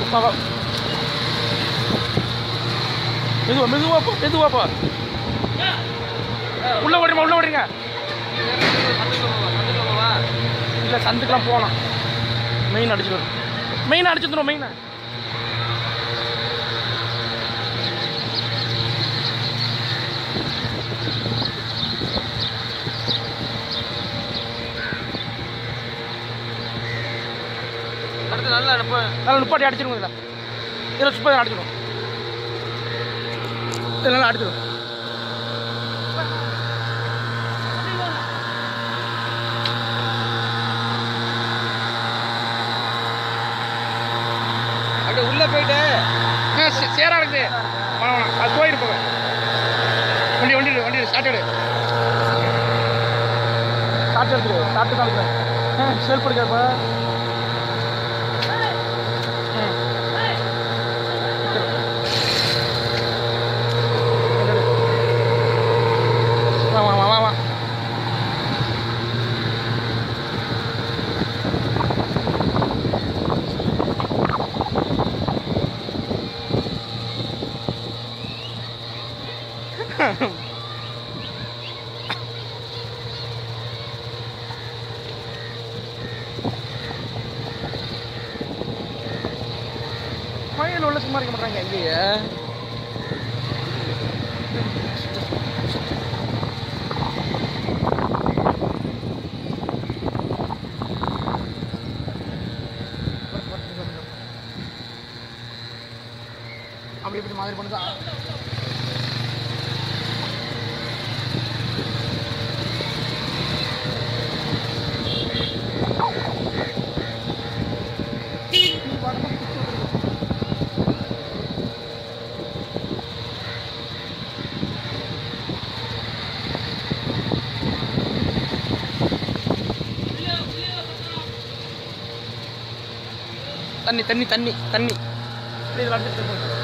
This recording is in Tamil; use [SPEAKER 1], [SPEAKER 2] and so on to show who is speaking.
[SPEAKER 1] வா வா மெதுவா மெதுவா போ மெதுவா போ உள்ள ஓடுறீங்க உள்ள ஓடுறீங்க இல்லை சந்துக்கெலாம் போகலாம் மெயின் அடிச்சுக்கணும் மெயின் அடிச்சுருந்தோம் மெயினை
[SPEAKER 2] அடுத்து நல்லா அனுப்ப
[SPEAKER 1] நல்லா நிப்பாட்டி அடிச்சிருங்க இதில் இதில் சுப்பா அடிச்சிடும் இதில் நல்லா அடிச்சிடும்
[SPEAKER 2] அப்படியே உள்ள போயிட்டு
[SPEAKER 1] ஆ சே- சேரா இருக்குது வேணாம் வேணாம் அது போயிட்டு போங்க வண்டி வண்டி எடு, வண்டி ஸ்டார்ட் எடு ஸ்டார்ட் எடுத்துரு ஸ்டார்ட் தான் இருக்கிறேன் ஆ செல்ஃப் எடுக்கிறப்ப வா வா வா வா வா மழையில் உள்ள சும்மா இருக்க மாட்டாங்க எங்கேயே அப்படி இப்படி மாதிரி பண்ணுதா தண்ணி தண்ணி தண்ணி தண்ணி இதில் அடிச்சுட்டு போங்க